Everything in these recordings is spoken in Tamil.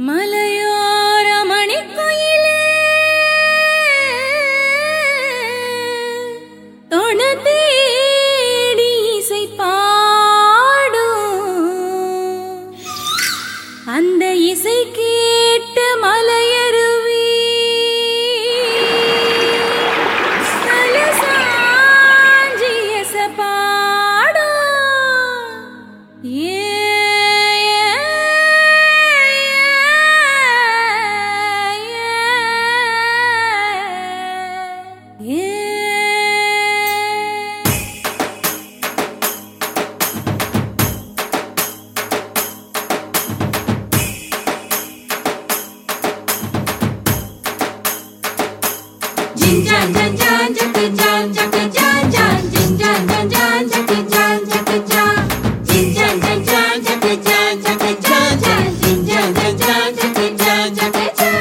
மலையோர மணிக்குயிலே தொண தேடி இசை பாடும் அந்த இசை கேட்டு மலையருவி தலசாஞ்சி எசப்பாடும் ஏ Jin jan jan jan jacka jan jacka jan jan Jin jan jan jan jacka jan jacka jan Jin jan jan jan jacka jan jacka jan jan Jin jan jan jan jacka jan jacka jan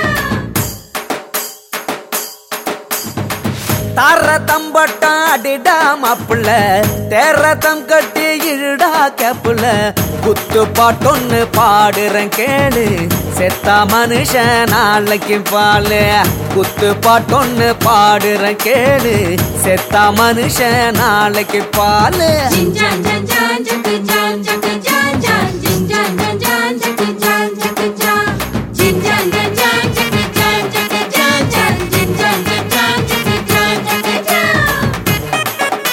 தார தம்பட்டா அடிடா மாப்புள்ள தேரதம் கட்டி இழுடா கேப்புல குத்து பாட்டொன்னு பாடுறேன் கேளு செத்தா மனுஷன் நாளைக்கு பாலு குத்து பாட்டொன்னு பாடுறேன் கேளு செத்தா மனுஷன் நாளைக்கு Balu Jin jan jan jan jacka jan jacka jan jan Jin jan jan jan jacka jan jacka jan Jin jan jan jan jacka jan jacka jan jan Jin jan jan jan jacka jan jacka jan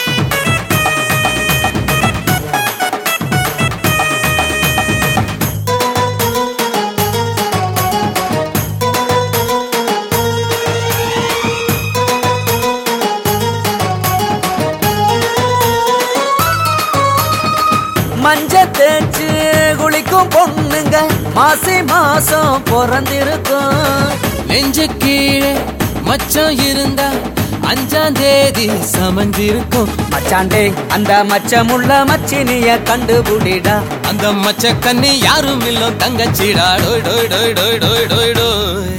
மஞ்ச தேய்ச்சு குளிக்கும் பொண்ணுங்க மாசி மாசம் பிறந்திருக்கும் நெஞ்சு கீழே மச்சம் இருந்தா அஞ்சாம் தேதி சமஞ்சிருக்கும் மச்சாண்டே அந்த மச்சமுள்ள மச்சினிய கண்டுபிடிடா அந்த மச்ச கண்ணி யாரும் இல்லோ தங்கச்சிடா டோய் டோய் டோய் டோய் டோய் டோய் டோய்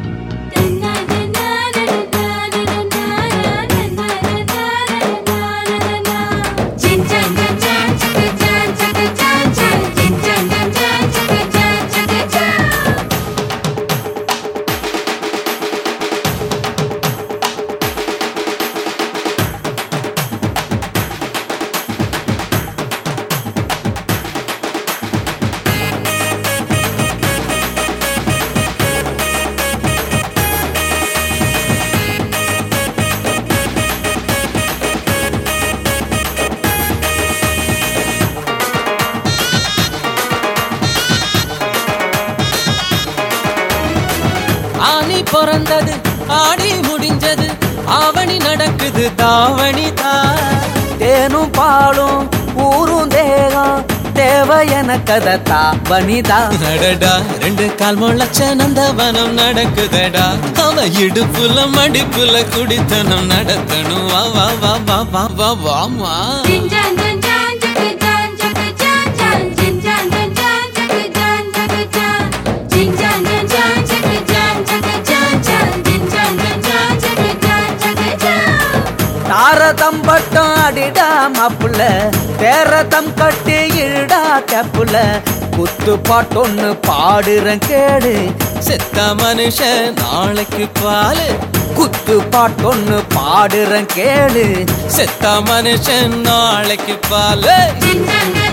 Jin jan jan jan jacka jan jacka jan jan Jin jan jan jan jacka jan jacka jan ஆனி பிறந்தது ஆடி முடிஞ்சது ஆவணி நடக்குது தாவணி தா தேனும் பாலும் ஊரும் தேகம் தேவை எனக்கத தாவணிதா நடடா ரெண்டு கால் முளைச்ச நந்தவனம் நடக்குதடா அவ இடுப்புல மடிப்புல குடித்தனம் நடத்தணும் வா வா வா வா வா வா வாமா Jin jan jan jan jacka jan jacka jan jan Jin jan jan jan jacka jan jacka jan Jin jan jan jan jacka jan jacka jan jan Jin jan jan jan jacka jan jacka jan தாரதம் பட்டம் அடிடா மாப்புள்ள தேரதம் கட்டி இழுடா கேப்புல குத்து பாட்டொன்னு பாடுறேன் கேடு செத்த மனுஷன் நாளைக்கு பாலு குத்து பாட்டொன்னு பாடுறேன் கேளு செத்த மனுஷன் நாளைக்கு பாலு Jin jan jan